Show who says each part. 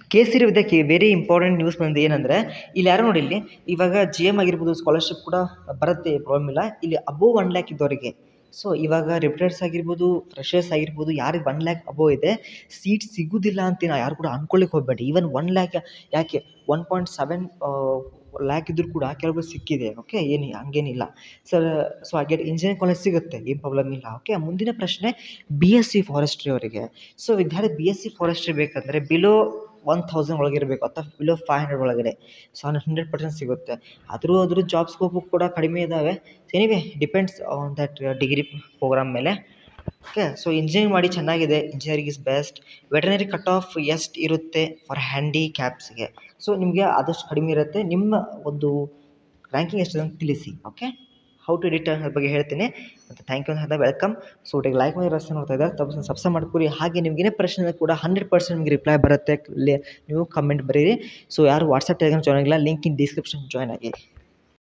Speaker 1: ಕೇಸರಿ ವಿದ್ಯಕ್ಕೆ very important news ಬಂದು ಏನಂದರೆ ಇಲ್ಲಿ ಯಾರು ನೋಡಿ ಇಲ್ಲಿ ಇವಾಗ ಜಿ ಎಮ್ ಆಗಿರ್ಬೋದು ಸ್ಕಾಲರ್ಶಿಪ್ ಕೂಡ ಬರುತ್ತೆ ಪ್ರಾಬ್ಲಮ್ ಇಲ್ಲ ಇಲ್ಲಿ ಅಬೋವ್ ಒನ್ ಲ್ಯಾಕ್ ಇದ್ದವರಿಗೆ ಸೊ ಇವಾಗ ರಿಪ್ರೇಟರ್ಸ್ ಆಗಿರ್ಬೋದು ಫ್ರೆಷರ್ಸ್ ಆಗಿರ್ಬೋದು ಯಾರಿಗೆ ಒನ್ ಲ್ಯಾಕ್ ಅಬೋವ್ ಇದೆ ಸೀಟ್ ಸಿಗೋದಿಲ್ಲ ಅಂತ ನಾ ಯಾರು ಕೂಡ ಅಂದ್ಕೊಳ್ಳಿಕ್ಕೆ ಹೋಗಬೇಡಿ ಈವನ್ ಒನ್ ಲ್ಯಾಕ್ ಯಾಕೆ ಒನ್ ಪಾಯಿಂಟ್ ಸೆವೆನ್ ಲ್ಯಾಕ್ ಇದ್ದರೂ ಕೂಡ ಕೆಲವರು ಸಿಕ್ಕಿದೆ ಓಕೆ ಏನು ಹಂಗೇನಿಲ್ಲ ಸರ್ ಸೊ ಹಾಗೆ ಇಂಜಿನಿಯರಿಂಗ್ ಕಾಲೇಜ್ ಸಿಗುತ್ತೆ ಏನು ಪ್ರಾಬ್ಲಮ್ ಇಲ್ಲ ಓಕೆ ಮುಂದಿನ ಪ್ರಶ್ನೆ ಬಿ ಎಸ್ ಸಿ ಫಾರೆಸ್ಟ್ರಿ ಅವರಿಗೆ ಸೊ ವಿದ್ಯಾರ್ಥಿ ಬಿ ಎಸ್ ಸಿ ಫಾರೆಸ್ಟ್ರಿ ಬೇಕಂದರೆ ಬಿಲೋ ಒನ್ ಥೌಸಂಡ್ ಒಳಗಿರಬೇಕು ಅಥವಾ ಬಿಲೋ ಫೈವ್ ಹಂಡ್ರೆಡ್ ಒಳಗಡೆ ಸೊ ಹಂಡ್ರೆಡ್ ಪರ್ಸೆಂಟ್ ಸಿಗುತ್ತೆ ಆದರೂ ಅದ್ರ ಜಾಬ್ ಸ್ಕೋಪು ಕೂಡ ಕಡಿಮೆ ಇದ್ದಾವೆ anyway depends on that degree program ಮೇಲೆ ಓಕೆ ಸೊ ಇಂಜಿನಿಯರಿಂಗ್ ಮಾಡಿ ಚೆನ್ನಾಗಿದೆ engineering is best veterinary cut off ಎಷ್ಟು ಇರುತ್ತೆ ಫಾರ್ ಹ್ಯಾಂಡಿಕ್ಯಾಪ್ಸ್ಗೆ ಸೊ ನಿಮಗೆ ಆದಷ್ಟು ಕಡಿಮೆ ಇರುತ್ತೆ ನಿಮ್ಮ ಒಂದು ರ್ಯಾಂಕಿಂಗ್ ಎಷ್ಟಿದೆ ಅಂತ ತಿಳಿಸಿ ಓಕೆ ಹೌ ಟು ಎಡಿಟ್ ಅದ್ರ ಬಗ್ಗೆ ಹೇಳ್ತೀನಿ ಮತ್ತು ಥ್ಯಾಂಕ್ ಯು ಅಂತ ವೆಲ್ಕಮ್ ಸೊ ಒಟ್ಟಿಗೆ ಲೈಕ್ ಮಾಡಿ ರಸ್ತೆ ನೋಡ್ತಾ ಇದ್ದಾರೆ ತಪ್ಪು ಸಬ್ಸ್ಕ್ರೈಬ್ ಮಾಡ್ಕೊರಿ ಹಾಗೆ ನಿಮ್ಗೆ ಏನೇ ಪ್ರಶ್ನೆ ಕೂಡ ಹಂಡ್ರೆಡ್ ಪರ್ಸೆಂಟ್ ನಿಮಗೆ ರಿಪ್ಲೈ ಬರುತ್ತೆ ಇಲ್ಲಿ ನೀವು ಕಮೆಂಟ್ ಬರೀರಿ ಸೊ ಯಾರು ವಾಟ್ಸಪ್ ಟೆಲಿಗ್ರಾಮ್ ಜಾಯ್ನ್ ಆಗಿಲ್ಲ ಲಿಂಕ್ ಇನ್ ಡಿಸ್ಕ್ರಿಪ್ಷನ್ ಜಾಯ್ನ್ ಆಗಿ